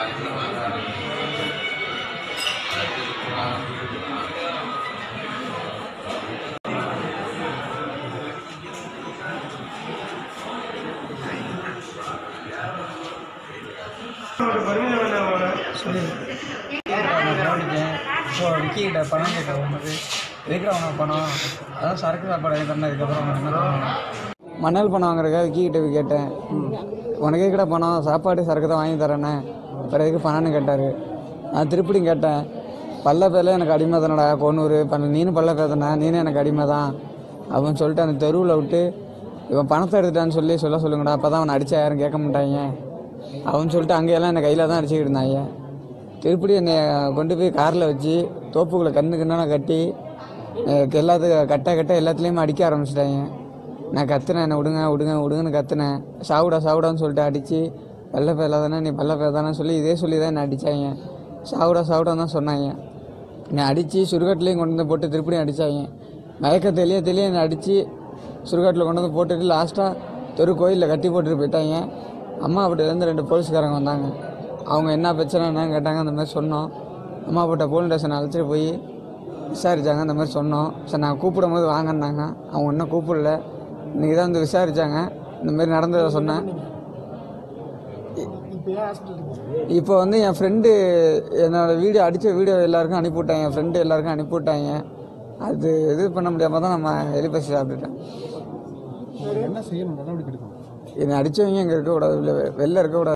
கவனிக்கேன் இப்போ விக்கிக்கிட்ட பணம் கேட்க போகும்போது இருக்கிறவங்க பணம் அதான் சரக்கு சாப்பாடு வாங்கி தந்ததுக்கப்புறம் என்ன பண்ணுவாங்க மணல் பணம் வாங்குறதுக்காக விக்கிக்கிட்ட போய் கேட்டேன் உனக்கே கிட்ட பணம் சாப்பாடு சரக்கு தான் வாங்கி தரேனே அப்புறம் எதுக்கு பணம்னு கேட்டார் நான் திருப்பியும் கேட்டேன் பல்ல பேரில் எனக்கு அடிமை தானடா கொன்னூர் பண்ண நீனும் பல்ல பேசுன நீனும் எனக்கு அடிமை தான் அப்படின்னு சொல்லிட்டு அந்த தெருவில் விட்டு இவன் பணத்தை எடுத்துட்டான்னு சொல்லி சொல்ல சொல்லுங்கடா அப்போ தான் அவனை அடிச்சா யாரும் கேட்க மாட்டாங்க அவன் சொல்லிட்டு அங்கெல்லாம் என்னை கையில் தான் அடிச்சுக்கிட்டு இருந்தாங்க திருப்படி என்னை கொண்டு போய் காரில் வச்சு தோப்புக்குள்ளே கண்ணு கண்ணான கட்டி எனக்கு எல்லாத்துக்கும் கட்ட கட்ட எல்லாத்துலேயுமே அடிக்க ஆரம்பிச்சிட்டாங்க நான் கத்துனேன் என்னை விடுங்க விடுங்க விடுங்கன்னு கத்துனேன் சாவுடா சாவுடான்னு சொல்லிட்டு அடித்து பல்ல பேல தானே நீ பல்ல பேர் தானே சொல்லி இதே சொல்லி தான் என்னை அடித்தாங்க சாவுடா சாவுடான்னு தான் சொன்னாங்க என்னை அடித்து சுடுகாட்டிலையும் கொண்டு வந்து போட்டு திருப்பியும் அடித்தாங்க மயக்க தெளிய தெளிய என்னை அடித்து சுடுகாட்டில் கொண்டு வந்து போட்டுட்டு லாஸ்ட்டாக தெரு கோயிலில் கட்டி போட்டுட்டு போயிட்டாங்க அம்மா வீட்டிலேருந்து ரெண்டு போலீஸ்காரங்க வந்தாங்க அவங்க என்ன பிரச்சனைன்னு கேட்டாங்க அந்த மாதிரி சொன்னோம் அம்மா வீட்டை போலீஸ் ஸ்டேஷன் அழைச்சிட்டு போய் விசாரித்தாங்க அந்த மாதிரி சொன்னோம் சரி நான் கூப்பிடும் போது வாங்கன்னாங்க அவங்க இன்னும் கூப்பிடல இன்றைக்கி தான் வந்து விசாரித்தாங்க இந்த மாதிரி நடந்ததை சொன்னேன் இப்போ வந்து என் ஃப்ரெண்டு என்னோட வீடியோ அடித்த வீடியோ எல்லாருக்கும் அனுப்பிவிட்டாங்க என் ஃப்ரெண்டு எல்லாருக்கும் அனுப்பிவிட்டாங்க அது இது பண்ண முடியாமல் தான் நம்ம எலிபசி சாப்பிட்டுட்டேன் என்ன செய்யணும் நடவடிக்கை எடுக்கணும் என்னை அடித்தவங்க இங்கே இருக்கக்கூடாது வெளில இருக்கக்கூடாது